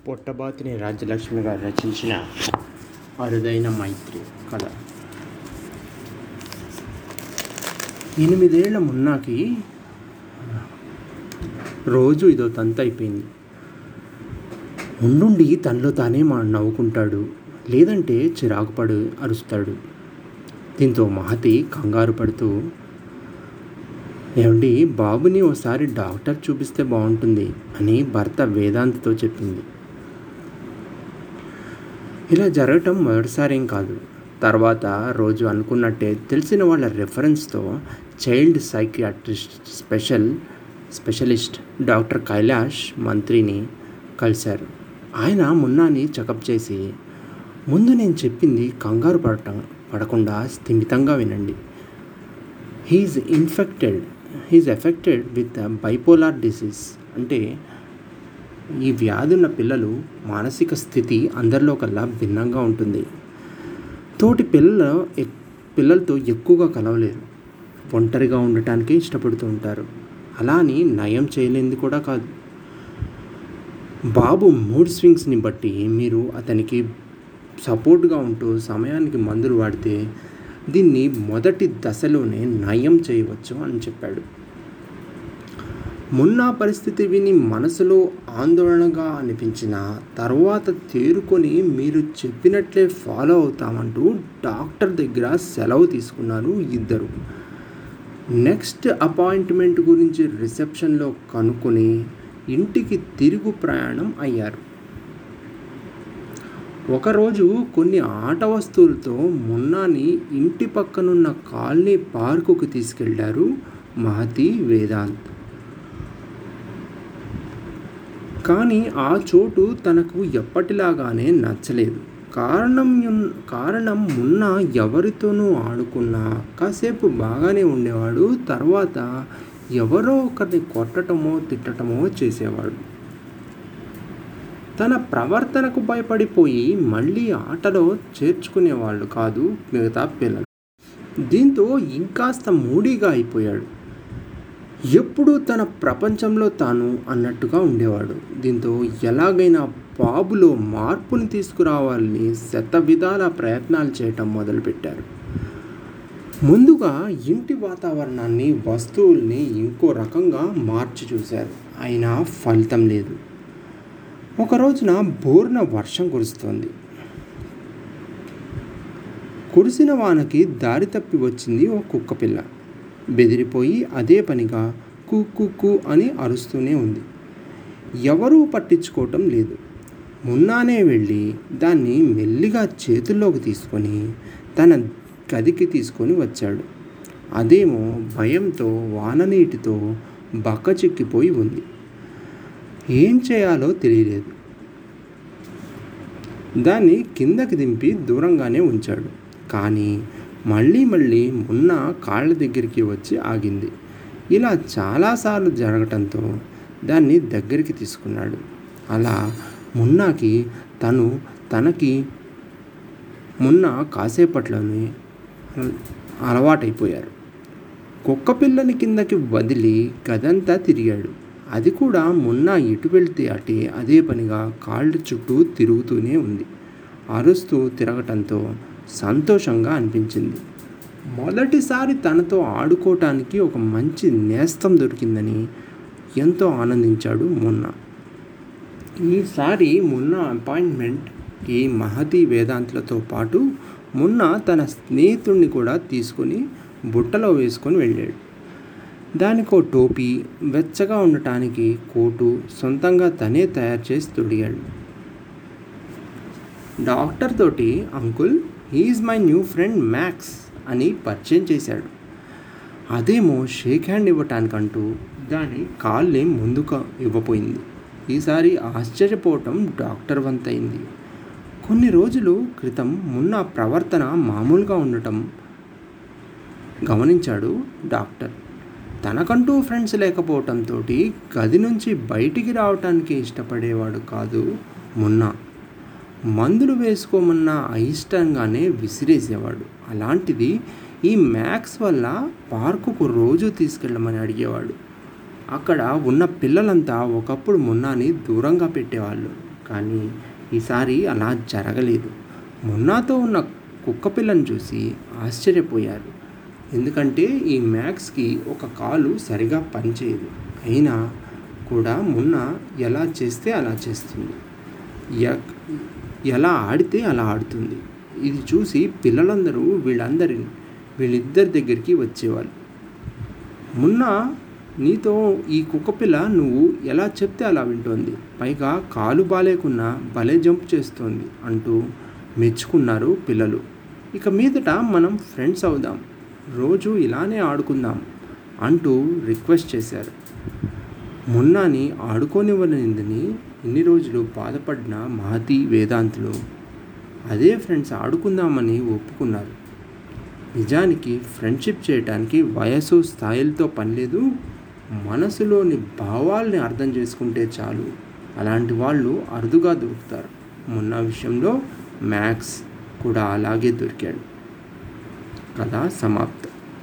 పొట్టబాతిని రాజ్యలక్ష్మి గారు రచించిన అరుదైన మైత్రి కథ ఎనిమిదేళ్ల మున్నాకి రోజు ఇదో తంత అయిపోయింది ఉండుండి తనలో తానే మా నవ్వుకుంటాడు లేదంటే చిరాకు పడు అరుస్తాడు దీంతో మహతి కంగారు పడుతూ ఏమండి బాబుని ఓసారి డాక్టర్ చూపిస్తే బాగుంటుంది అని భర్త వేదాంత్తో చెప్పింది ఇలా జరగటం మొదటిసారి ఏం కాదు తర్వాత రోజు అనుకున్నట్టే తెలిసిన వాళ్ళ రెఫరెన్స్తో child psychiatrist special specialist doctor Kailash మంత్రిని కలిశారు ఆయన మున్నాని చెకప్ చేసి ముందు నేను చెప్పింది కంగారు పడటం పడకుండా స్థిమితంగా వినండి he is infected he is affected with bipolar disease అంటే ఈ వ్యాధి ఉన్న పిల్లలు మానసిక స్థితి అందరిలో కల్లా భిన్నంగా ఉంటుంది తోటి పిల్లల ఎక్- పిల్లలతో ఎక్కువగా కలవలేరు ఒంటరిగా ఉండటానికి ఇష్టపడుతూ ఉంటారు అలా అని నయం చేయలేనిది కూడా కాదు బాబు మూడ్ స్వింగ్స్ని బట్టి మీరు అతనికి సపోర్ట్గా ఉంటూ సమయానికి మందులు వాడితే దీన్ని మొదటి దశలోనే నయం చేయవచ్చు అని చెప్పాడు మున్నా పరిస్థితి విని మనసులో ఆందోళనగా అనిపించిన తర్వాత తేరుకొని మీరు చెప్పినట్లే ఫాలో అవుతామంటూ డాక్టర్ దగ్గర సెలవు తీసుకున్నారు ఇద్దరు నెక్స్ట్ అపాయింట్మెంట్ గురించి రిసెప్షన్లో కనుక్కొని ఇంటికి తిరుగు ప్రయాణం అయ్యారు ఒకరోజు కొన్ని ఆట వస్తువులతో మున్నాని ఇంటి పక్కనున్న కాలనీ పార్కుకు తీసుకెళ్లారు మహతి వేదాంత్ కానీ ఆ చోటు తనకు ఎప్పటిలాగానే నచ్చలేదు కారణంయున్- కారణం మున్న ఎవరితోనూ ఆడుకున్నా కాసేపు బాగానే ఉండేవాడు తర్వాత ఎవరో ఒకరిని కొట్టటమో తిట్టటమో చేసేవాడు తన ప్రవర్తనకు భయపడిపోయి మళ్ళీ ఆటలో చేర్చుకునేవాళ్ళు కాదు మిగతా పిల్లలు దీంతో ఇంకాస్త మూడీగా అయిపోయాడు ఎప్పుడూ తన ప్రపంచంలో తాను అన్నట్టుగా ఉండేవాడు దీంతో ఎలాగైనా బాబులో మార్పుని తీసుకురావాలని శత విధాల ప్రయత్నాలు చేయటం మొదలుపెట్టారు ముందుగా ఇంటి వాతావరణాన్ని వస్తువుల్ని ఇంకో రకంగా మార్చి చూశారు అయినా ఫలితం లేదు ఒక రోజున బోర్న వర్షం కురుస్తోంది కురిసిన వానకి దారి తప్పి వచ్చింది ఓ కుక్క పిల్ల బెదిరిపోయి అదే పనిగా కు కు కు అని అరుస్తూనే ఉంది ఎవరూ పట్టించుకోవటం లేదు మున్నానే వెళ్ళి దాన్ని మెల్లిగా చేతుల్లోకి తీసుకొని తన గదికి తీసుకొని వచ్చాడు అదేమో భయంతో వాననీటితో బక్క చిక్కిపోయి ఉంది ఏం చేయాలో తెలియలేదు దాన్ని కిందకి దింపి దూరంగానే ఉంచాడు కానీ మళ్ళీ మళ్ళీ మున్న కాళ్ళ దగ్గరికి వచ్చి ఆగింది ఇలా చాలాసార్లు జరగటంతో దాన్ని దగ్గరికి తీసుకున్నాడు అలా మున్నాకి తను తనకి మున్న కాసేపట్లోనే అలవాటైపోయారు కుక్క పిల్లని కిందకి వదిలి గదంతా తిరిగాడు అది కూడా మొన్న ఇటు వెళ్తే అటే అదే పనిగా కాళ్ళ చుట్టూ తిరుగుతూనే ఉంది అరుస్తూ తిరగటంతో సంతోషంగా అనిపించింది మొదటిసారి తనతో ఆడుకోవటానికి ఒక మంచి నేస్తం దొరికిందని ఎంతో ఆనందించాడు మొన్న ఈసారి మొన్న అపాయింట్మెంట్ ఈ మహతి వేదాంతులతో పాటు మొన్న తన స్నేహితుడిని కూడా తీసుకొని బుట్టలో వేసుకొని వెళ్ళాడు దానికో టోపీ వెచ్చగా ఉండటానికి కోటు సొంతంగా తనే తయారు చేసి తొడిగాడు డాక్టర్ తోటి uncle he is my new friend Max అని పరిచయం చేశాడు అదేమో షేక్ హ్యాండ్ ఇవ్వటానికంటూ దాని కాళ్ళే ముందుకు ఇవ్వపోయింది ఈసారి ఆశ్చర్యపోవటం డాక్టర్ వంతైంది కొన్ని రోజులు క్రితం మున్న ప్రవర్తన మామూలుగా ఉండటం గమనించాడు డాక్టర్ తనకంటూ ఫ్రెండ్స్ లేకపోవటంతో గది నుంచి బయటికి రావటానికి ఇష్టపడేవాడు కాదు మున్న మందులు వేసుకోమన్నా అయిష్టంగానే విసిరేసేవాడు అలాంటిది ఈ మ్యాక్స్ వల్ల పార్కుకు రోజు తీసుకెళ్ళమని అడిగేవాడు అక్కడ ఉన్న పిల్లలంతా ఒకప్పుడు మున్నాని దూరంగా పెట్టేవాళ్ళు కానీ ఈసారి అలా జరగలేదు మున్నాతో ఉన్న కుక్క పిల్లని చూసి ఆశ్చర్యపోయారు ఎందుకంటే ఈ మ్యాక్స్కి ఒక కాలు సరిగా పనిచేయదు అయినా కూడా మున్న ఎలా చేస్తే అలా చేస్తుంది ఎ- ఎలా ఆడితే అలా ఆడుతుంది ఇది చూసి పిల్లలందరూ వీళ్ళందరి వీళ్ళిద్దరి దగ్గరికి వచ్చేవాళ్ళు మున్న నీతో ఈ కుక్కపిల్ల నువ్వు ఎలా చెప్తే అలా వింటోంది పైగా కాలు బాలేకున్నా భలే జంప్ చేస్తోంది అంటూ మెచ్చుకున్నారు పిల్లలు ఇక మీదట మనం ఫ్రెండ్స్ అవుదాం రోజు ఇలానే ఆడుకుందాం అంటూ రిక్వెస్ట్ చేశారు మున్నాని ఆడుకోనివ్వలేదని ఇన్ని రోజులు బాధపడిన మహతి వేదాంతులు అదే ఫ్రెండ్స్ ఆడుకుందామని ఒప్పుకున్నారు నిజానికి ఫ్రెండ్షిప్ చేయటానికి వయసు స్థాయిలతో పనిలేదు మనసులోని భావాల్ని అర్థం చేసుకుంటే చాలు అలాంటి వాళ్ళు అరుదుగా దొరుకుతారు మొన్న విషయంలో మ్యాక్స్ కూడా అలాగే దొరికాడు కథ సమాప్తం